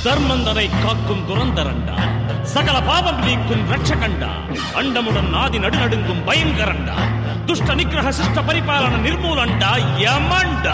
தர்மந்தனை காக்கும் துரந்தரண்டா சகல பாவம் நீக்கும் ரட்சகண்டா அண்டமுடன் நாதி நடுநடுங்கும் பயங்கரண்டா துஷ்ட நிகிரக சிஷ்ட பரிபாலன நிர்மூலண்டா யமண்டா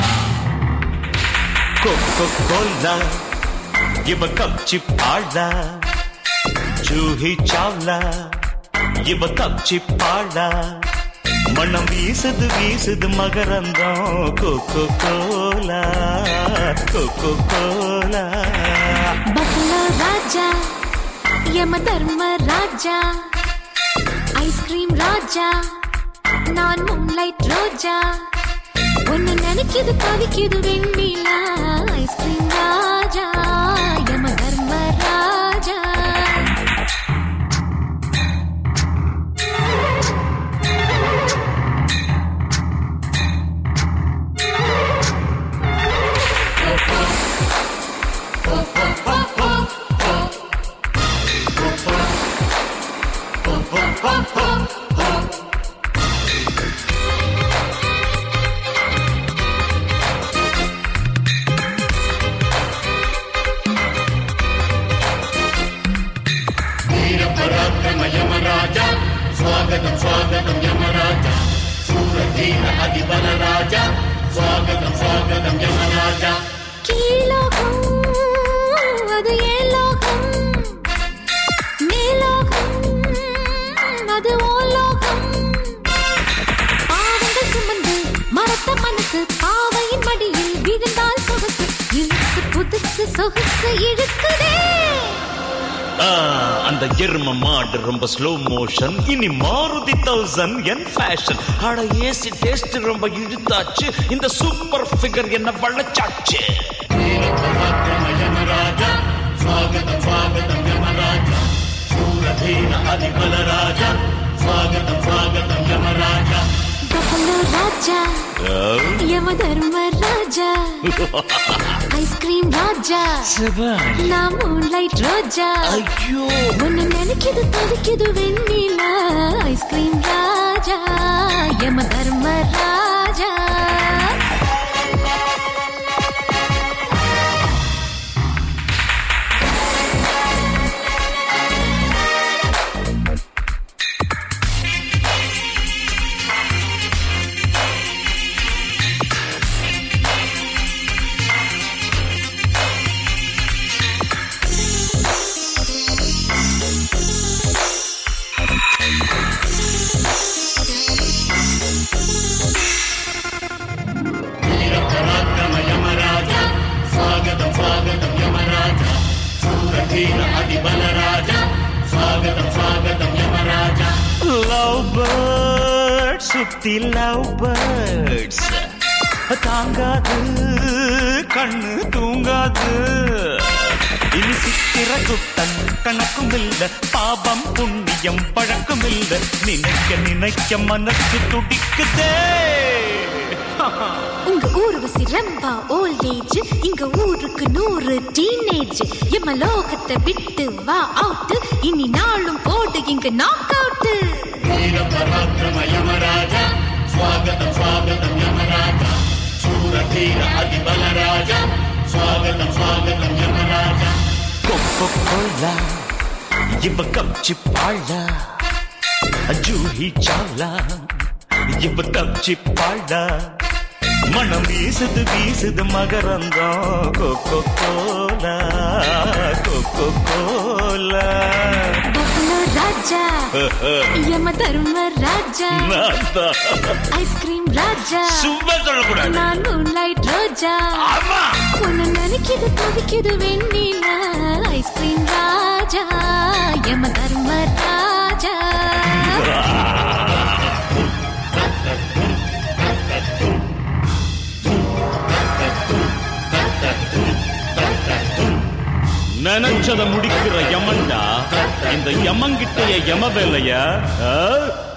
கொக்கோ கோலா இவ கப்சி பாழா ஜூஹி சாவ்லா இவ கப்சி பாழா மனம் வீசுது வீசுது மகரந்தம் coca cola coca cola buffalo ராஜா யம தர்ம ராஜா ஐஸ்கிரீம் ராஜா நான் மூன்லைட் ரோஜா ஒன்னு நினைக்குது தவிக்குது வெண்ணிலா ஐஸ்கிரீம் ராஜா யம தர்ம ராஜா పరాక్రమ యమరాజ స్వాగతం స్వాగతం యమరాజ సూరధీర అతి బలరాజ స్వాగతం స్వాగతం యమరాజ கீழோகம் அது ஏலோகம் மேலோகம் அது ஓலோகம் பாவங்கள் சுமந்து மரத்த மனசு பாவையின் மடியில் விழுந்தால் சொகுசு இழுத்து புதுசு சொகுசு இழுக்குதே ஆ, அந்த எரும மாடு ரொம்ப ஸ்லோ மோஷன் இனி மாருதி தௌசண்ட் என் ஃபேஷன் அட ஏசி டேஸ்ட் ரொம்ப இழுத்தாச்சு இந்த சூப்பர் ஃபிகர் என்ன வளச்சாச்சு పరాక్రమ యమరాజ స్వాగతం స్వాగతం యమరాజ శూరధీర అతి బలరాజ స్వాగతం స్వాగతం యమరాజ பஃபலோ ராஜா யம தர்ம ராஜா ஐஸ்கிரீம் ராஜா நான் மூன்லைட் ரோஜா ஐயோ ஒன்னு நினைக்குது தவிக்குது வெண்ணிலா ஐஸ்கிரீம் ராஜா யம தர்ம ராஜா వీర పరాక్రమ యమరాజ స్వాగతం స్వాగతం యమరాజ శూరధీర అతి బలరాజ స్వాగతం స్వాగతం యమరాజ லவ் பேர்ட்ஸ் சுத்தி லவ் பேர்ட்ஸ் தாங்காது கண்ணு தூங்காது இனி சித்திர குத்தன் கணக்கும் இல்ல பாபம் புண்ணியம் பழக்கம் இல்ல நினைக்க நினைக்க மனசு துடிக்குதே உங்க ஊர்வசி ரம்பா ஓல்ட் ஏஜ் இங்க ஊருக்கு நூறு டீனேஜ் எம்ம லோகத்தை விட்டு வா அவுட் இனி நாளும் போடு இங்க நாக் அவுட் వీర పరాక్రమ యమరాజ స్వాగతం స్వాగతం యమరాజ శూరధీర అతి బలరాజ స్వాగతం స్వాగతం యమరాజ கொக்கோ கோலா இவ கப்சி பாழா ஜூஹி சாலா இவ கப்சி பாழா மனம் வீசுது வீசுது மகரந்தம் coca cola coca cola buffalo ராஜா யம தர்ம ராஜா நான்தான். ஐஸ்கிரீம் ராஜா சும்மா சொல்லக்கூடாது நான் மூன்லைட் ரோஜா ஆமா உன்னை நினைக்குது தவிக்குது வெண்ணிலா ஐஸ்கிரீம் ராஜா யம தர்ம ராஜா நினைச்சத முடிக்கிற யமன்டா இந்த யமங்கிட்டைய யம வேலைய ஆ?